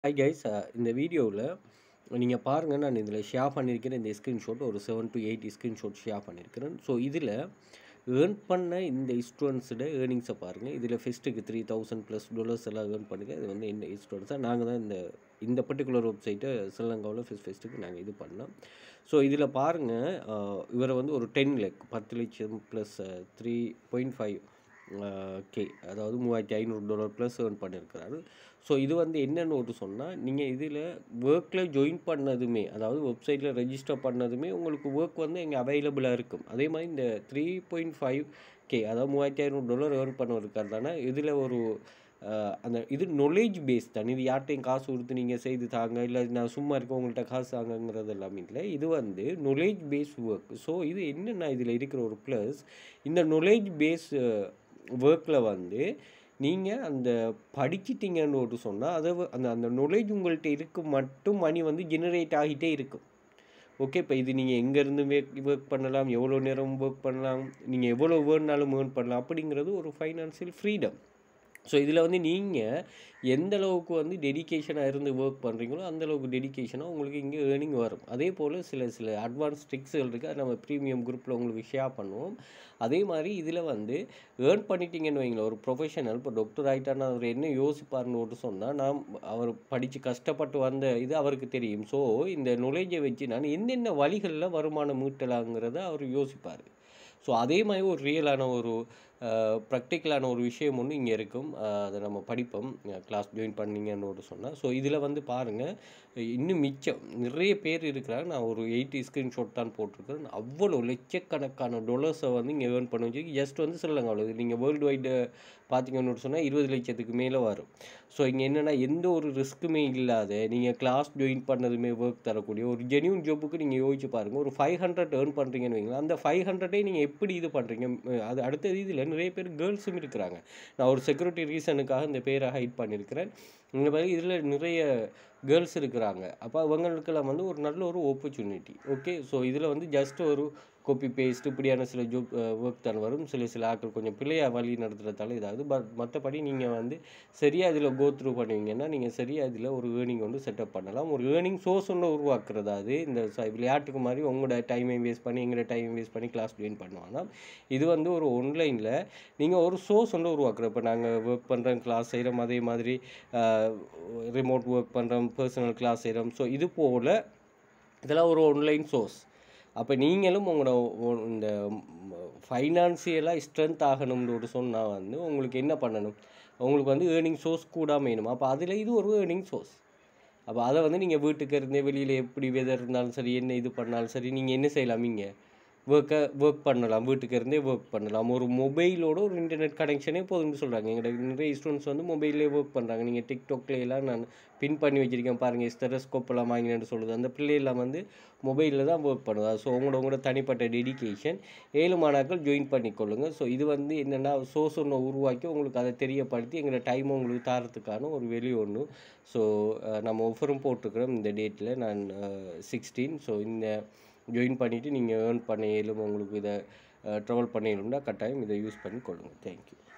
hi guys இந்த வீடியோவில் நீங்கள் பாருங்கள் நான் இதில் ஷேர் பண்ணியிருக்கிற இந்த ஸ்க்ரீன்ஷாட் ஒரு seven to eight screenshot share பண்ணியிருக்கிறேன் ஸோ இதில் ஏர்ன் பண்ண இந்த ஸ்டூடெண்ட்ஸோட ஏர்னிங்ஸை பாருங்கள் இதில் ஃபெஸ்ட்டுக்கு த்ரீ தௌசண்ட் ப்ளஸ் டாலர்ஸ் எல்லாம் ஏர்ன் பண்ணிக்க இது வந்து இந்த ஸ்டூடெண்ட்ஸாக நாங்கள் தான் இந்த இந்த பர்டிகுலர் வெப்சைட்டை ஸ்ரீலங்காவில் ஃபெஸ்ட் ஃபெஸ்ட்டுக்கு நாங்கள் இது பண்ணோம் ஸோ இதில் பாருங்கள் இவரை வந்து ஒரு டென் லேக் பத்து லட்சம் plus three point five K அதாவது மூவாயிரத்தி ஐநூறு டாலர் ப்ளஸ் ஏர்ன் பண்ணியிருக்கிறாரு ஸோ இது வந்து என்னென்னு ஒரு சொன்னால் நீங்கள் இதில் ஒர்க்கில் ஜாயின் பண்ணதுமே அதாவது வெப்சைட்டில் ரெஜிஸ்டர் பண்ணதுமே உங்களுக்கு ஒர்க் வந்து இங்கே அவைலபிளாக இருக்கும் அதே மாதிரி இந்த த்ரீ பாயிண்ட் ஃபைவ் கே அதாவது மூவாயிரத்தி ஐநூறு டாலர் ஏர்ன் பண்ண இருக்கிறதான இதில் ஒரு அந்த இது நாலேஜ் பேஸ் தான் இது யார்ட்டையும் காசு கொடுத்து நீங்கள் செய்து தாங்க இல்லை நான் சும்மா இருக்க உங்கள்கிட்ட காசு தாங்கங்கிறது எல்லாமே இல்லை இது வந்து நாலேஜ் பேஸ் ஒர்க் ஸோ இது என்னென்னா இதில் இருக்கிற ஒரு ப்ளஸ் இந்த நாலேஜ் பேஸ் ஒர்க்கில் வந்து நீங்கள் அந்த படிச்சிட்டிங்கன்னு ஒரு சொன்னால் அதை அந்த அந்த நாலேஜ் உங்கள்கிட்ட இருக்க மட்டும் மணி வந்து ஜெனரேட் ஆகிட்டே இருக்கும் ஓகே இப்போ இது நீங்கள் எங்கேருந்து ஒர்க் பண்ணலாம் எவ்வளோ நேரம் ஒர்க் பண்ணலாம் நீங்கள் எவ்வளோ வேணுனாலும் ஏர்ன் பண்ணலாம் அப்படிங்கிறது ஒரு ஃபைனான்சியல் ஃப்ரீடம் ஸோ இதில் வந்து நீங்கள் எந்த அளவுக்கு வந்து டெடிக்கேஷனாக இருந்து ஒர்க் பண்ணுறீங்களோ அந்த அளவுக்கு டெடிக்கேஷனாக உங்களுக்கு இங்கே ஏர்னிங் வரும் அதே போல் சில சில அட்வான்ஸ் ட்ரிக்ஸ்கள் இருக்குது அதை நம்ம ப்ரீமியம் குரூப்பில் உங்களுக்கு ஷேர் பண்ணுவோம் அதே மாதிரி இதில் வந்து ஏர்ன் பண்ணிட்டீங்கன்னு வைங்களேன் ஒரு ப்ரொஃபஷனல் இப்போ டாக்டர் ஆகிட்டானா அவர் என்ன யோசிப்பார்னு ஒரு சொன்னால் நான் அவர் படித்து கஷ்டப்பட்டு வந்த இது அவருக்கு தெரியும் ஸோ இந்த நாலேஜை வச்சு நான் என்னென்ன வழிகளில் வருமானம் மீட்டலாங்கிறத அவர் யோசிப்பார் ஸோ அதே மாதிரி ஒரு ரியலான ஒரு ப்ராக்டிக்கலான ஒரு விஷயம் ஒன்று இங்கே இருக்கும் அதை நம்ம படிப்போம் கிளாஸ் ஜாயின் பண்ணீங்கன்னு ஒரு சொன்னால் ஸோ இதில் வந்து பாருங்கள் இன்னும் மிச்சம் நிறைய பேர் இருக்கிறாங்க நான் ஒரு எயிட்டி ஸ்க்ரீன்ஷாட் தான் போட்டிருக்கேன் அவ்வளோ லட்சக்கணக்கான டொலர்ஸை வந்து இங்கே ஏர்ன் பண்ண வச்சு ஜஸ்ட் வந்து சொல்லுங்க அவ்வளோ நீங்கள் வேர்ல்டு வைடு பார்த்தீங்கன்னு சொன்னால் இருபது லட்சத்துக்கு மேலே வரும் ஸோ இங்கே என்னென்னா எந்த ஒரு ரிஸ்க்குமே இல்லாத நீங்கள் கிளாஸ் ஜாயின் பண்ணதுமே ஒர்க் தரக்கூடிய ஒரு ஜென்யூன் ஜாப்புக்கு நீங்கள் யோசிச்சு பாருங்கள் ஒரு ஃபைவ் ஹண்ட்ரட் ஏர்ன் பண்ணுறீங்கன்னு வைங்களேன் அந்த ஃபைவ் ஹண்ட்ரடே நீங்கள் எப்படி இது பண்ணுறீங்க அது அடுத்த இதில் நிறைய பேர் கேர்ள்ஸும் இருக்கிறாங்க நான் ஒரு செக்யூரிட்டி ரீசனுக்காக இந்த பேரை ஹைட் பண்ணியிருக்கிறேன் இந்த மாதிரி இதில் நிறைய கேர்ள்ஸ் இருக்கிறாங்க அப்போ அவங்களுக்கெல்லாம் வந்து ஒரு நல்ல ஒரு ஆப்பர்ச்சுனிட்டி ஓகே ஸோ இதில் வந்து ஜஸ்ட் ஒரு காப்பி பேஸ்ட் இப்படியான சில ஜோப் ஒர்க் தான் வரும் சில சில ஆட்கள் கொஞ்சம் பிள்ளையாக வழி நடத்துகிறதால இதாகுது பட் மற்றபடி நீங்கள் வந்து சரியாக இதில் கோ த்ரூ பண்ணுவீங்கன்னா நீங்கள் சரியாக இதில் ஒரு ஏர்னிங் வந்து செட்டப் பண்ணலாம் ஒரு ஏர்னிங் சோர்ஸ் ஒன்று உருவாக்குறது அது இந்த விளையாட்டுக்கு மாதிரி உங்களோட டைமையும் வேஸ்ட் பண்ணி எங்களோட டைம் வேஸ்ட் பண்ணி கிளாஸ் ஜாயின் பண்ணுவாங்க இது வந்து ஒரு ஒன்லைனில் நீங்கள் ஒரு சோர்ஸ் ஒன்று உருவாக்குறோம் இப்போ நாங்கள் ஒர்க் பண்ணுறோம் கிளாஸ் செய்கிறோம் அதே மாதிரி ரிமோட் ஒர்க் பண்ணுறோம் பர்சனல் கிளாஸ் செய்கிறோம் ஸோ இது போல் இதெல்லாம் ஒரு ஒன்லைன் சோர்ஸ் அப்போ நீங்களும் உங்களோட இந்த ஃபைனான்சியலாக ஸ்ட்ரென்த் ஆகணும்னு ஒரு சொன்னால் வந்து உங்களுக்கு என்ன பண்ணணும் உங்களுக்கு வந்து ஏர்னிங் சோர்ஸ் கூட வேணும் அப்போ அதில் இது ஒரு ஏர்னிங் சோர்ஸ் அப்போ அதை வந்து நீங்கள் வீட்டுக்கு இருந்தே வெளியில் எப்படி வெதர் இருந்தாலும் சரி என்ன இது பண்ணாலும் சரி நீங்கள் என்ன செய்யலாம் இங்கே ஒர்க்கை ஒர்க் பண்ணலாம் வீட்டுக்கு இருந்தே ஒர்க் பண்ணலாம் ஒரு மொபைலோட ஒரு இன்டர்நெட் கனெக்ஷனே போதும்னு சொல்கிறாங்க எங்களுக்கு நிறைய ஸ்டூடெண்ட்ஸ் வந்து மொபைல்லே ஒர்க் பண்ணுறாங்க நீங்கள் டிக்டாக்லாம் நான் பின் பண்ணி வச்சுருக்கேன் பாருங்கள் ஸ்டெரஸ்கோப் எல்லாம் வாங்கினேன்னு சொல்லுது அந்த பிள்ளையெல்லாம் வந்து மொபைலில் தான் ஒர்க் பண்ணுது ஸோ உங்களோட உங்களோட தனிப்பட்ட டெடிக்கேஷன் ஏழு மாணாக்கள் ஜாயின் பண்ணிக்கொள்ளுங்க ஸோ இது வந்து என்னென்னா சோர்ஸ் ஒன்று உருவாக்கி உங்களுக்கு அதை தெரியப்படுத்தி எங்களோட டைமை உங்களுக்கு தரத்துக்கான ஒரு வெளி ஒன்று ஸோ நம்ம ஒஃபரும் போட்டிருக்கிறோம் இந்த டேட்டில் நான் சிக்ஸ்டீன் ஸோ இந்த ஜாயின் பண்ணிவிட்டு நீங்கள் ஏர்ன் பண்ண இயலும் உங்களுக்கு இதை ட்ராவல் பண்ண இயலும்னா கட்டாயம் இதை யூஸ் பண்ணி கொள்ளுங்கள் தேங்க்யூ